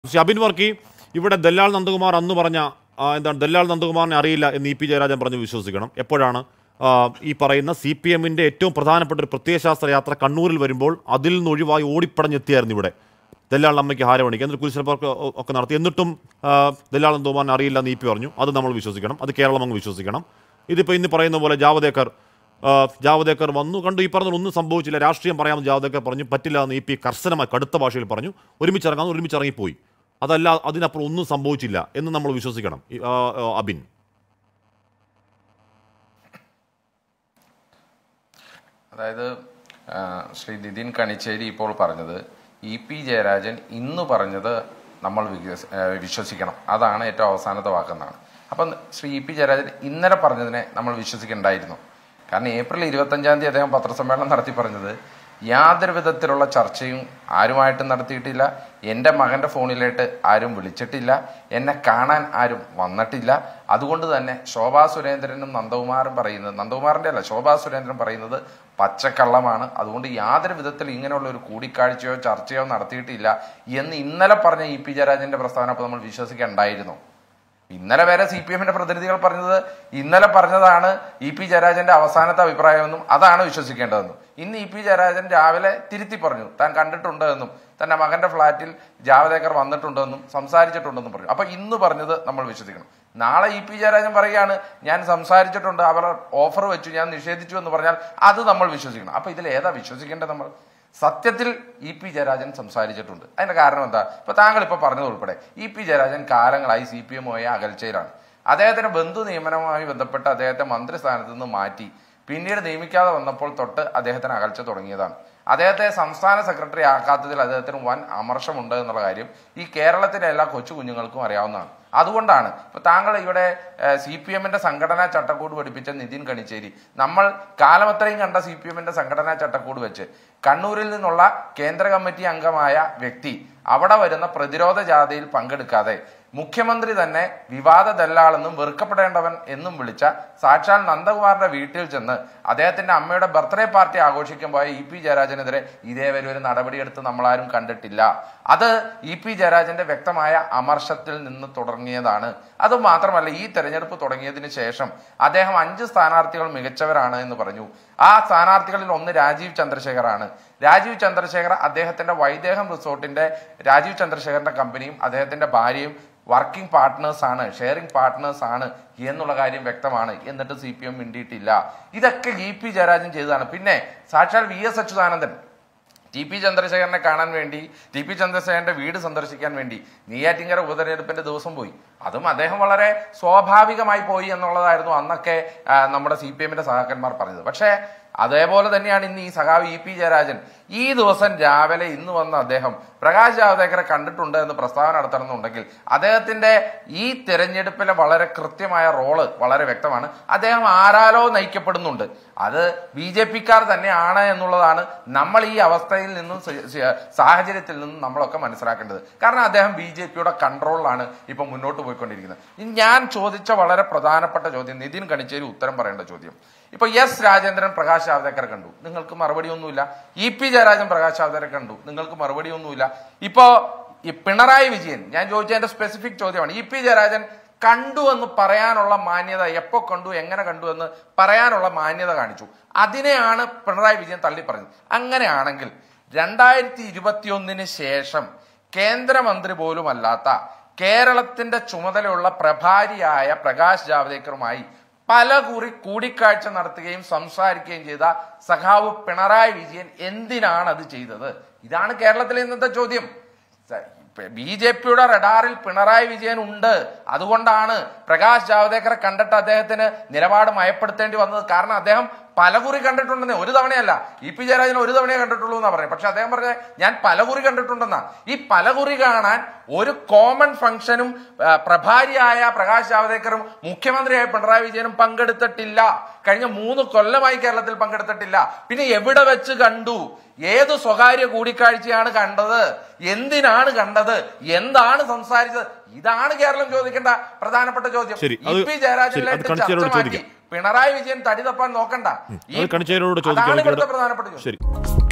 ശ്രീ അബിൻ വർക്കി ഇവിടെ ദല്ലാൽ നന്ദകുമാർ അന്ന് പറഞ്ഞ ആ, എന്താണ് ദല്ലാൽ നന്ദകുമാറിനെ അറിയില്ല എന്ന് ഇ പി ജയരാജൻ പറഞ്ഞ് വിശ്വസിക്കണം എപ്പോഴാണ് ആ, ഈ പറയുന്ന സി പി എമ്മിൻ്റെ ഏറ്റവും പ്രധാനപ്പെട്ട ഒരു പ്രത്യയശാസ്ത്ര യാത്ര കണ്ണൂരിൽ വരുമ്പോൾ അതിൽ നിന്ന് ഒഴിവായി ഓടിപ്പടഞ്ഞെത്തിയായിരുന്നു ഇവിടെ ദല്ലാൽ അമ്മയ്ക്ക് ഹാരമണിക്ക് എന്നിട്ട് കുരിശിലപ്പുറത്ത് ഒക്കെ നടത്തി എന്നിട്ടും ആ, ദല്ലാൽ നന്ദകുമാറിനെ അറിയില്ല എന്ന് ഇ പി പറഞ്ഞു അത് നമ്മൾ വിശ്വസിക്കണം അത് കേരളം അങ്ങ് വിശ്വസിക്കണം ഇതിപ്പോൾ ഇന്ന് പറയുന്ന പോലെ ജാവദേക്കർ ആ, ജാവദേക്കർ വന്നു കണ്ടു ഈ പറഞ്ഞ ഒന്നും സംഭവിച്ചില്ല രാഷ്ട്രീയം പറയാമെന്ന് ജാവദേക്കർ പറഞ്ഞു പറ്റില്ല എന്ന് ഇ പി കർശനമായി കടുത്ത ഭാഷയിൽ പറഞ്ഞു ഒരുമിച്ച് ഇറങ്ങാമെന്ന് ഒരുമിച്ച് ഇറങ്ങിപ്പോയി അതല്ല അതിനപ്പുറം ഒന്നും സംഭവിച്ചില്ല എന്ന് നമ്മൾ വിശ്വസിക്കണം ഈ, ആ, ആ, അബിൻ അതായത് ആ, ശ്രീ നിതിൻ കണിച്ചേരി ഇപ്പോൾ പറഞ്ഞത് ഇ പി ജയരാജൻ ഇന്ന് പറഞ്ഞത് നമ്മൾ വികസ- ആ, വിശ്വസിക്കണം അതാണ് ഏറ്റവും അവസാനത്തെ വാക്കെന്നാണ് അപ്പം ശ്രീ ഇ പി ജയരാജൻ ഇന്നലെ പറഞ്ഞതിനെ നമ്മൾ വിശ്വസിക്കണ്ടായിരുന്നു കാരണം ഏപ്രിൽ ഇരുപത്തഞ്ചാം തീയതി അദ്ദേഹം പത്രസമ്മേളനം നടത്തി പറഞ്ഞത് യാതൊരു വിധത്തിലുള്ള ചർച്ചയും ആരുമായിട്ടും നടത്തിയിട്ടില്ല എൻ്റെ മകൻ്റെ ഫോണിലേട്ട് ആരും വിളിച്ചിട്ടില്ല എന്നെ കാണാൻ ആരും വന്നിട്ടില്ല അതുകൊണ്ട് തന്നെ ശോഭാ സുരേന്ദ്രനും നന്ദകുമാറും പറയുന്നത് നന്ദകുമാറിൻ്റെ അല്ല ശോഭാ സുരേന്ദ്രൻ പറയുന്നത് പച്ചക്കള്ളമാണ് അതുകൊണ്ട് യാതൊരു വിധത്തിൽ ഇങ്ങനെയുള്ള ഒരു കൂടിക്കാഴ്ചയോ ചർച്ചയോ നടത്തിയിട്ടില്ല എന്ന് ഇന്നലെ പറഞ്ഞ ഇ പി ജയരാജന്റെ പ്രസ്താവന അപ്പോൾ നമ്മൾ വിശ്വസിക്കണ്ടായിരുന്നു ഇന്നലെ വരെ സി പി എമ്മിന്റെ പ്രതിനിധികൾ പറഞ്ഞത് ഇന്നലെ പറഞ്ഞതാണ് ഇ പി ജയരാജന്റെ അവസാനത്തെ അഭിപ്രായമെന്നും അതാണ് വിശ്വസിക്കേണ്ടതെന്നും ഇന്ന് ഇ പി ജയരാജൻ രാവിലെ തിരുത്തി പറഞ്ഞു താൻ കണ്ടിട്ടുണ്ട് എന്നും തന്റെ മകന്റെ ഫ്ളാറ്റിൽ ജാവദേക്കർ വന്നിട്ടുണ്ടെന്നും സംസാരിച്ചിട്ടുണ്ടെന്നും പറഞ്ഞു അപ്പൊ ഇന്ന് പറഞ്ഞത് നമ്മൾ വിശ്വസിക്കണം നാളെ ഇ പി ജയരാജൻ പറയുകയാണ് ഞാൻ സംസാരിച്ചിട്ടുണ്ട് അവർ ഓഫർ വെച്ചു ഞാൻ നിഷേധിച്ചു എന്ന് പറഞ്ഞാൽ അത് നമ്മൾ വിശ്വസിക്കണം അപ്പൊ ഇതിൽ ഏതാ വിശ്വസിക്കേണ്ടത് നമ്മൾ സത്യത്തിൽ ഇ പി ജയരാജൻ സംസാരിച്ചിട്ടുണ്ട് അതിന്റെ കാരണം എന്താ ഇപ്പൊ താങ്കൾ ഇപ്പൊ പറഞ്ഞത് ഉൾപ്പെടെ ഇ പി ജയരാജൻ കാലങ്ങളായി സി പി എമ്മുമായി അകൽച്ചയിലാണ് അദ്ദേഹത്തിന് ബന്ധു നിയമനവുമായി ബന്ധപ്പെട്ട് അദ്ദേഹത്തെ മന്ത്രിസ്ഥാനത്ത് നിന്ന് മാറ്റി പിന്നീട് നിയമിക്കാതെ വന്നപ്പോൾ തൊട്ട് അദ്ദേഹത്തിന് അകൽച്ച തുടങ്ങിയതാണ് അദ്ദേഹത്തെ സംസ്ഥാന സെക്രട്ടറി ആക്കാത്തതിൽ അദ്ദേഹത്തിന് വൻ അമർഷമുണ്ട് എന്നുള്ള കാര്യം ഈ കേരളത്തിലെ എല്ലാ കൊച്ചു കുഞ്ഞുങ്ങൾക്കും അറിയാവുന്നതാണ് അതുകൊണ്ടാണ് ഇപ്പൊ താങ്കൾ ഇവിടെ സി പി എമ്മിന്റെ സംഘടനാ ചട്ടക്കൂട് പഠിപ്പിച്ച നിതിൻ കണിച്ചേരി നമ്മൾ കാലമത്രയും കണ്ട സി പി എമ്മിന്റെ സംഘടനാ ചട്ടക്കൂട് വെച്ച് കണ്ണൂരിൽ നിന്നുള്ള കേന്ദ്ര കമ്മിറ്റി അംഗമായ വ്യക്തി അവിടെ വരുന്ന പ്രതിരോധ ജാഥയിൽ പങ്കെടുക്കാതെ മുഖ്യമന്ത്രി തന്നെ വിവാദ ദല്ലാളെന്നും വെറുക്കപ്പെടേണ്ടവൻ എന്നും വിളിച്ച സാക്ഷാൽ നന്ദകുമാറിന്റെ വീട്ടിൽ ചെന്ന് അദ്ദേഹത്തിന്റെ അമ്മയുടെ ബർത്ത്ഡേ പാർട്ടി ആഘോഷിക്കാൻ പോയ ഇ പി ജയരാജനെതിരെ ഇതേവരെ ഒരു നടപടിയെടുത്ത് നമ്മളാരും കണ്ടിട്ടില്ല അത് ഇ പി ജയരാജന്റെ വ്യക്തമായ അമർഷത്തിൽ നിന്ന് തുടങ്ങിയതാണ് അത് മാത്രമല്ല ഈ തെരഞ്ഞെടുപ്പ് തുടങ്ങിയതിന് ശേഷം അദ്ദേഹം അഞ്ച് സ്ഥാനാർത്ഥികൾ മികച്ചവരാണ് എന്ന് പറഞ്ഞു ആ സ്ഥാനാർത്ഥികളിൽ ഒന്ന് രാജീവ് ചന്ദ്രശേഖറാണ് രാജീവ് ചന്ദ്രശേഖർ അദ്ദേഹത്തിന്റെ വൈദേഹം റിസോർട്ടിന്റെ രാജീവ് ചന്ദ്രശേഖറിന്റെ കമ്പനിയും അദ്ദേഹത്തിന്റെ ഭാര്യയും വർക്കിംഗ് പാർട്ട്നേഴ്സ് ആണ് ഷെയറിംഗ് പാർട്ട്നേഴ്സ് ആണ് എന്നുള്ള കാര്യം വ്യക്തമാണ് എന്നിട്ട് സി പി എം മിണ്ടിയിട്ടില്ല ഇതൊക്കെ ഇ പി ജയരാജൻ ചെയ്തതാണ് പിന്നെ സാക്ഷാൽ V S Achuthanandan T P ചന്ദ്രശേഖരനെ കാണാൻ വേണ്ടി ടി പി ചന്ദ്രശേഖരന്റെ വീട് സന്ദർശിക്കാൻ വേണ്ടി നെയ്യാറ്റിങ്കര ഉപതെരഞ്ഞെടുപ്പിന്റെ ദിവസം പോയി അതും അദ്ദേഹം വളരെ സ്വാഭാവികമായി പോയി എന്നുള്ളതായിരുന്നു അന്നൊക്കെ ആ, നമ്മുടെ സി പി എമ്മിന്റെ സഹാക്കന്മാർ പറഞ്ഞത് പക്ഷേ അതേപോലെ തന്നെയാണ് ഇന്ന് ഈ സഖാവ് ഇ പി ജയരാജൻ ഈ ദിവസം രാവിലെ ഇന്ന് വന്ന അദ്ദേഹം പ്രകാശ് ജാവദേക്കറെ കണ്ടിട്ടുണ്ട് എന്ന് പ്രസ്താവന നടത്തണമെന്നുണ്ടെങ്കിൽ അദ്ദേഹത്തിന്റെ ഈ തെരഞ്ഞെടുപ്പിലെ വളരെ കൃത്യമായ റോള് വളരെ വ്യക്തമാണ് അദ്ദേഹം ആരാലോ നയിക്കപ്പെടുന്നുണ്ട് അത് ബി ജെ പിക്കാർ തന്നെയാണ് എന്നുള്ളതാണ് നമ്മൾ ഈ അവസ്ഥയിൽ നിന്നും സ- സ- സാഹചര്യത്തിൽ നിന്നും നമ്മളൊക്കെ മനസ്സിലാക്കേണ്ടത് കാരണം അദ്ദേഹം ബി ജെ പിയുടെ കൺട്രോളിലാണ് ഇപ്പൊ മുന്നോട്ട് പോയിക്കൊണ്ടിരിക്കുന്നത് ഇനി ഞാൻ ചോദിച്ച വളരെ പ്രധാനപ്പെട്ട ചോദ്യം നിതിൻ കണിച്ചേരി ഉത്തരം പറയേണ്ട ചോദ്യം ഇപ്പൊ എസ് രാജേന്ദ്രൻ പ്രകാശ് ജാവദേക്കർ കണ്ടു നിങ്ങൾക്ക് മറുപടി ഒന്നുമില്ല ഇ പി ജയരാജൻ പ്രകാശ് ജാവദേക്കർ കണ്ടു നിങ്ങൾക്ക് മറുപടി ഒന്നുമില്ല ഇപ്പോ ഈ പിണറായി വിജയൻ ഞാൻ ചോദിച്ചതിന്റെ സ്പെസിഫിക് ചോദ്യമാണ് ഇ പി ജയരാജൻ കണ്ടു എന്ന് പറയാനുള്ള മാന്യത എപ്പോ കണ്ടു എങ്ങനെ കണ്ടു എന്ന് പറയാനുള്ള മാന്യത കാണിച്ചു അതിനെയാണ് പിണറായി വിജയൻ തള്ളി പറഞ്ഞത് അങ്ങനെയാണെങ്കിൽ രണ്ടായിരത്തി ഇരുപത്തിയൊന്നിന് ശേഷം കേന്ദ്രമന്ത്രി പോലും അല്ലാത്ത കേരളത്തിന്റെ ചുമതലയുള്ള പ്രഭാരിയായ പ്രകാശ് ജാവദേക്കറുമായി പല കുറി കൂടിക്കാഴ്ച നടത്തുകയും സംസാരിക്കുകയും ചെയ്ത സഖാവ് പിണറായി വിജയൻ എന്തിനാണ് അത് ചെയ്തത് ഇതാണ് കേരളത്തിലെ ഇന്നത്തെ ചോദ്യം ബി ജെ പിയുടെ റഡാറിൽ പിണറായി വിജയൻ ഉണ്ട് അതുകൊണ്ടാണ് പ്രകാശ് ജാവദേക്കറെ കണ്ടിട്ട് അദ്ദേഹത്തിന് നിലപാട് മയപ്പെടുത്തേണ്ടി വന്നത് കാരണം അദ്ദേഹം പലകുറി കണ്ടിട്ടുണ്ടെന്ന് ഒരു തവണയല്ല ഇ പി ജയരാജൻ ഒരു തവണയെ കണ്ടിട്ടുള്ളൂ എന്നാ പറഞ്ഞത് പക്ഷെ അദ്ദേഹം പറഞ്ഞത് ഞാൻ പലകുറി കണ്ടിട്ടുണ്ടെന്നാ ഈ പലകുറി കാണാൻ ഒരു കോമൺ ഫംഗ്ഷനും ആ, പ്രഭാരിയായ പ്രകാശ് ജാവദേക്കറും മുഖ്യമന്ത്രിയായ പിണറായി വിജയനും പങ്കെടുത്തിട്ടില്ല കഴിഞ്ഞ മൂന്ന് കൊല്ലമായി കേരളത്തിൽ പങ്കെടുത്തിട്ടില്ല പിന്നെ എവിടെ വെച്ച് കണ്ടു ഏത് സ്വകാര്യ കൂടിക്കാഴ്ചയാണ് കണ്ടത് എന്തിനാണ് കണ്ടത് എന്താണ് സംസാരിച്ചത് ഇതാണ് കേരളം ചോദിക്കേണ്ട പ്രധാനപ്പെട്ട ചോദ്യം ശരി, ഇ അത് പി ശരി, അത് ജയരാജനിലേക്ക് കണിച്ചേരിയോട് ചർച്ച മാറ്റി ചോദിക്കാം. പിണറായി വിജയൻ തടി തപ്പാൻ നോക്കണ്ട ഈ- അത് കണിച്ചേരിയോട് അതാണ് ചോദിക്കാം ഇവിടുത്തെ പ്രധാനപ്പെട്ട ചോദ്യം ശരി